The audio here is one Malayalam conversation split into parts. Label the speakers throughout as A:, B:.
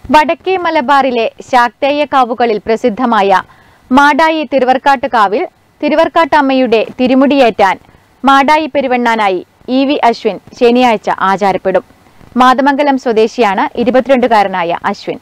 A: വടക്കേ മലബാറിലെ ശാക്തേയ കാവുകളിൽ പ്രസിദ്ധമായ മാടായി തിരുവർക്കാട്ടുകാവിൽ തിരുവർക്കാട്ടമ്മയുടെ തിരുമുടിയേറ്റാൻ മാടായി പെരുവണ്ണാനായി ഇ വി അശ്വിൻ ശനിയാഴ്ച ആചാരപ്പെടും മാതമംഗലം സ്വദേശിയാണ് ഇരുപത്തിരണ്ടുകാരനായ അശ്വിൻ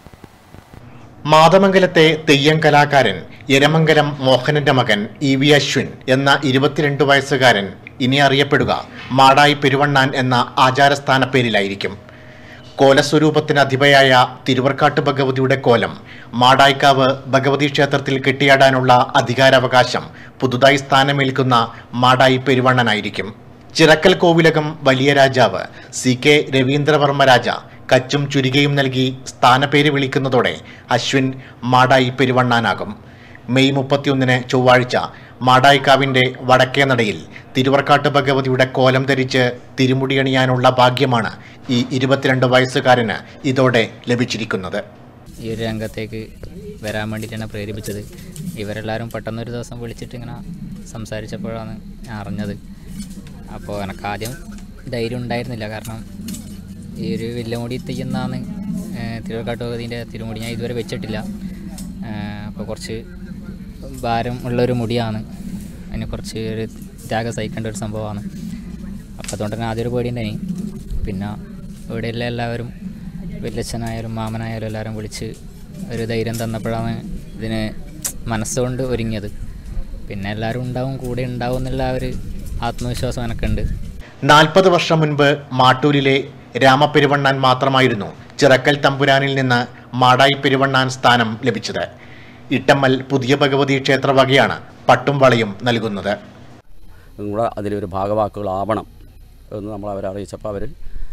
B: മാതമംഗലത്തെ തെയ്യം കലാകാരൻ എരമംഗലം മോഹനന്റെ മകൻ ഇ വി അശ്വിൻ എന്ന ഇരുപത്തിരണ്ട് വയസ്സുകാരൻ ഇനി അറിയപ്പെടുക മാടായി പെരുവണ്ണാൻ എന്ന ആചാരസ്ഥാന പേരിലായിരിക്കും കോലസ്വരൂപത്തിന് അധിപയായ തിരുവർക്കാട്ട് ഭഗവതിയുടെ കോലം മാടായിക്കാവ് ഭഗവതി ക്ഷേത്രത്തിൽ കെട്ടിയാടാനുള്ള അധികാരാവകാശം പുതുതായി സ്ഥാനമേൽക്കുന്ന മാടായി പെരുവണ്ണനായിരിക്കും ചിറക്കൽ കോവിലകം വലിയ രാജാവ് സി കെ രവീന്ദ്രവർമ്മ രാജ കച്ചും ചുരികയും നൽകി സ്ഥാനപ്പേര് വിളിക്കുന്നതോടെ അശ്വിൻ മാടായി പെരുവണ്ണാനാകും മെയ് മുപ്പത്തിയൊന്നിന് ചൊവ്വാഴ്ച മാടായിക്കാവിന്റെ വടക്കേ നടയിൽ തിരുവർക്കാട്ട് ഭഗവതിയുടെ കോലം ധരിച്ച് തിരുമുടിയണിയാനുള്ള ഭാഗ്യമാണ് ഈ ഇരുപത്തിരണ്ട് വയസ്സുകാരന് ഇതോടെ ലഭിച്ചിരിക്കുന്നത്
C: ഈ ഒരു രംഗത്തേക്ക് വരാൻ വേണ്ടിയിട്ടാണ് പ്രേരിപ്പിച്ചത് ഇവരെല്ലാവരും പെട്ടെന്നൊരു ദിവസം വിളിച്ചിട്ട് ഇങ്ങനെ സംസാരിച്ചപ്പോഴാണ് ഞാൻ അറിഞ്ഞത് അപ്പോൾ എനിക്ക് ആദ്യം ധൈര്യം ഉണ്ടായിരുന്നില്ല കാരണം ഈ ഒരു വില്ലമുടി തെയ്യുന്നതാണ് തിരുവക്കാട്ട് ഭഗവതിൻ്റെ തിരുമുടി ഞാൻ ഇതുവരെ വെച്ചിട്ടില്ല അപ്പോൾ കുറച്ച് ഭാരം ഉള്ളൊരു മുടിയാണ് അതിന് കുറച്ച് ഒരു ത്യാഗം സഹിക്കേണ്ട ഒരു സംഭവമാണ് അപ്പോൾ അതുകൊണ്ട് തന്നെ ആദ്യം ഒരു പേടിയുണ്ടായി പിന്നെ ഇവിടെയുള്ള എല്ലാവരും വല്യച്ഛനായാലും മാമനായാലും എല്ലാവരും വിളിച്ച് ഒരു ധൈര്യം തന്നപ്പോഴാണ് ഇതിന് മനസ്സുകൊണ്ട് ഒരുങ്ങിയത് പിന്നെ എല്ലാവരും ഉണ്ടാവും കൂടെ ഉണ്ടാവും എന്നുള്ള ആ ഒരു ആത്മവിശ്വാസം എനിക്കുണ്ട്
B: നാൽപ്പത് വർഷം മുൻപ് മാട്ടൂരിലെ രാമപ്പെരുവണ്ണാൻ മാത്രമായിരുന്നു ചിറക്കൽ തമ്പുരാനിൽ നിന്ന് മാടായി പെരുവണ്ണാൻ സ്ഥാനം ലഭിച്ചത് ഇട്ടമ്മൽ പുതിയ ഭഗവതി ക്ഷേത്ര വകയാണ് പട്ടും വളയും നൽകുന്നത്
D: കൂടെ അതിലൊരു ഭാഗവാക്കുകളാവണം എന്ന് നമ്മൾ അവരെ അറിയിച്ചപ്പോൾ അവർ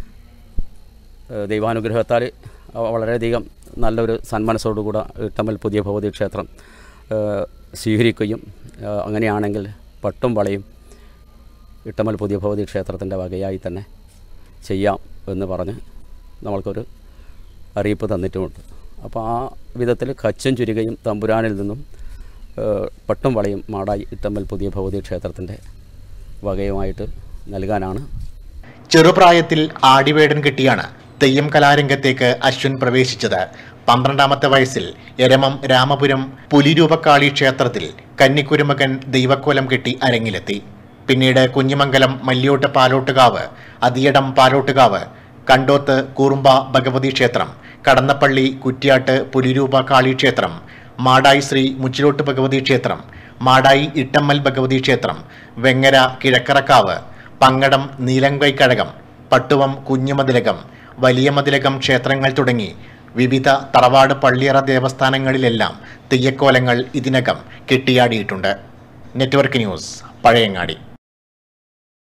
D: ദൈവാനുഗ്രഹത്താൽ വളരെയധികം നല്ലൊരു സന്മനസ്സോടുകൂടെ ഇട്ടമ്മൽ പുതിയ ഭഗവതി ക്ഷേത്രം ഏഹ്, സ്വീകരിക്കുകയും ഏഹ്, അങ്ങനെയാണെങ്കിൽ പട്ടും വളയും ഇട്ടമ്മൽ പുതിയ ഭഗവതി ക്ഷേത്രത്തിൻ്റെ വകയായി തന്നെ ചെയ്യാം എന്ന് പറഞ്ഞ് നമ്മൾക്കൊരു അറിയിപ്പ് തന്നിട്ടുമുണ്ട് അപ്പോൾ ആ വിധത്തിൽ കച്ചും ചുരുകയും തമ്പുരാനിൽ നിന്നും ഏഹ്, പട്ടും വളയും മാടായി ഇട്ടമ്മൽ പുതിയ ഭഗവതി ക്ഷേത്രത്തിൻ്റെ വകയുമായിട്ട് നൽകാനാണ്
B: ചെറുപ്രായത്തിൽ ആടിവേടൻ കെട്ടിയാണ് തെയ്യം കലാരംഗത്തേക്ക് അശ്വിൻ പ്രവേശിച്ചത് പന്ത്രണ്ടാമത്തെ വയസ്സിൽ എരമം രാമപുരം പുലിരൂപക്കാളി ക്ഷേത്രത്തിൽ കന്നിക്കുരുമകൻ ദൈവക്കോലം കെട്ടി അരങ്ങിലെത്തി പിന്നീട് കുഞ്ഞിമംഗലം മല്യോട്ട് പാലോട്ടുകാവ് അതിയടം പാലോട്ടുകാവ് കണ്ടോത്ത് കൂറുമ്പ ഭഗവതി ക്ഷേത്രം കടന്നപ്പള്ളി കുറ്റ്യാട്ട് പുലിരൂപ കാളി ക്ഷേത്രം മാടായി ശ്രീ മുച്ചിലോട്ട് ഭഗവതി ക്ഷേത്രം മാടായി ഇട്ടമ്മൽ ഭഗവതി ക്ഷേത്രം വെങ്ങര കിഴക്കറക്കാവ് പങ്ങടം നീലങ്കൈക്കഴകം പട്ടുവം കുഞ്ഞുമതിലകം വലിയ മതിലകം ക്ഷേത്രങ്ങൾ തുടങ്ങി വിവിധ തറവാട് പള്ളിയറ ദേവസ്ഥാനങ്ങളിലെല്ലാം തെയ്യക്കോലങ്ങൾ ഇതിനകം കെട്ടിയാടിയിട്ടുണ്ട് നെറ്റ്വർക്ക് ന്യൂസ് പഴയങ്ങാടി